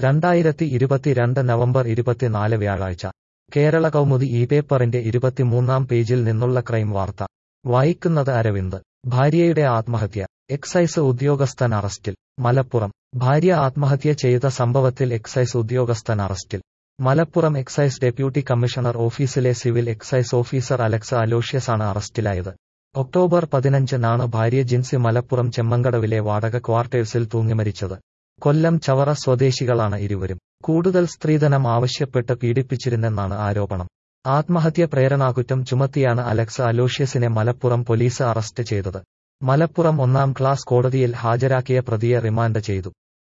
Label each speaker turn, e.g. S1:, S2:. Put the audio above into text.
S1: രണ്ടായിരത്തി ഇരുപത്തിരണ്ട് നവംബർ ഇരുപത്തിനാല് വ്യാഴാഴ്ച കേരള കൗമുദി ഈ പേപ്പറിന്റെ ഇരുപത്തിമൂന്നാം പേജിൽ നിന്നുള്ള ക്രൈം വാർത്ത വായിക്കുന്നത് അരവിന്ദ് ഭാര്യയുടെ ആത്മഹത്യ എക്സൈസ് ഉദ്യോഗസ്ഥൻ അറസ്റ്റിൽ മലപ്പുറം ഭാര്യ ആത്മഹത്യ ചെയ്ത സംഭവത്തിൽ എക്സൈസ് ഉദ്യോഗസ്ഥൻ അറസ്റ്റിൽ മലപ്പുറം എക്സൈസ് ഡെപ്യൂട്ടി കമ്മീഷണർ ഓഫീസിലെ സിവിൽ എക്സൈസ് ഓഫീസർ അലക്സ് അലോഷ്യസാണ് അറസ്റ്റിലായത് ഒക്ടോബർ പതിനഞ്ചിനാണ് ഭാര്യ ജിൻസി മലപ്പുറം ചെമ്മങ്കടവിലെ വാടക ക്വാർട്ടേഴ്സിൽ തൂങ്ങിമരിച്ചത് കൊല്ലം ചവറ സ്വദേശികളാണ് ഇരുവരും കൂടുതൽ സ്ത്രീധനം ആവശ്യപ്പെട്ട് പീഡിപ്പിച്ചിരുന്നെന്നാണ് ആരോപണം ആത്മഹത്യ പ്രേരണാകുറ്റം ചുമത്തിയാണ് അലക്സ് അലോഷ്യസിനെ മലപ്പുറം പോലീസ് അറസ്റ്റ് ചെയ്തത് മലപ്പുറം ഒന്നാം ക്ലാസ് കോടതിയിൽ ഹാജരാക്കിയ പ്രതിയെ റിമാൻഡ് ചെയ്തു